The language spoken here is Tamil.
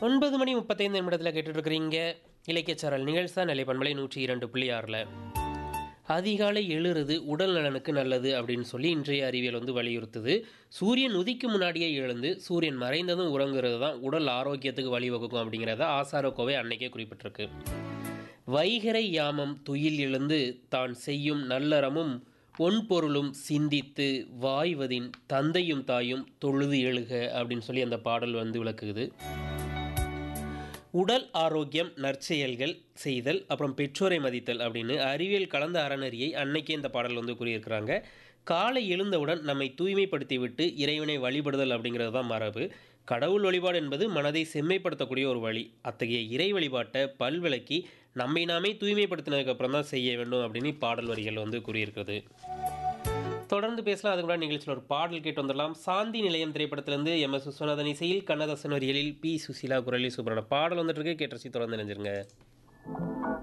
ஒன்பது மணி முப்பத்தைந்து நிமிடத்தில் கேட்டுட்டு இருக்கிறீங்க இலக்கியச்சாரல் நிகழ்ச்சி தான் நிலை பண்பலை நூற்றி இரண்டு புள்ளி ஆறில் அதிகாலை எழுறது உடல் நலனுக்கு நல்லது அப்படின்னு சொல்லி இன்றைய அறிவியல் வந்து வலியுறுத்துது சூரியன் உதிக்கும் முன்னாடியே எழுந்து சூரியன் மறைந்ததும் உறங்குறது தான் உடல் ஆரோக்கியத்துக்கு வழிவகுக்கும் அப்படிங்கிறத ஆசாரக்கோவை அன்னைக்கே குறிப்பிட்டிருக்கு வைகரை யாமம் துயில் எழுந்து தான் செய்யும் நல்லறமும் பொன்பொருளும் சிந்தித்து வாய்வதின் தந்தையும் தாயும் தொழுது எழுக அப்படின்னு சொல்லி அந்த பாடல் வந்து விளக்குது உடல் ஆரோக்கியம் நற்செயல்கள் செய்தல் அப்புறம் பெற்றோரை மதித்தல் அப்படின்னு அறிவியல் கலந்த அறநெறியை அன்னைக்கே இந்த பாடல் வந்து கூறியிருக்கிறாங்க காலை எழுந்தவுடன் நம்மை தூய்மைப்படுத்தி விட்டு இறைவனை வழிபடுதல் அப்படிங்கிறது தான் மரபு கடவுள் வழிபாடு என்பது மனதை செம்மைப்படுத்தக்கூடிய ஒரு வழி அத்தகைய இறை வழிபாட்டை பல்விளக்கி நம்மை நாமே தூய்மைப்படுத்தினதுக்கு அப்புறம் தான் செய்ய வேண்டும் அப்படின்னு பாடல் வரிகள் வந்து கூறியிருக்கிறது தொடர்ந்து பேசலாம் அதுக்கு முன்னாடி நிகழ்ச்சியில் ஒரு பாடல் கேட்டு வந்துடலாம் சாந்தி நிலையம் திரைப்படத்திலிருந்து எம் எஸ் விஸ்வநாதன் இசையில் கண்ணதாசன் வரிகளில் பி சுசீலா குரலி சூப்பரான பாடல் வந்துட்டு இருக்கு கேட்டு ரசி தொடர்ந்து நினைஞ்சிருங்க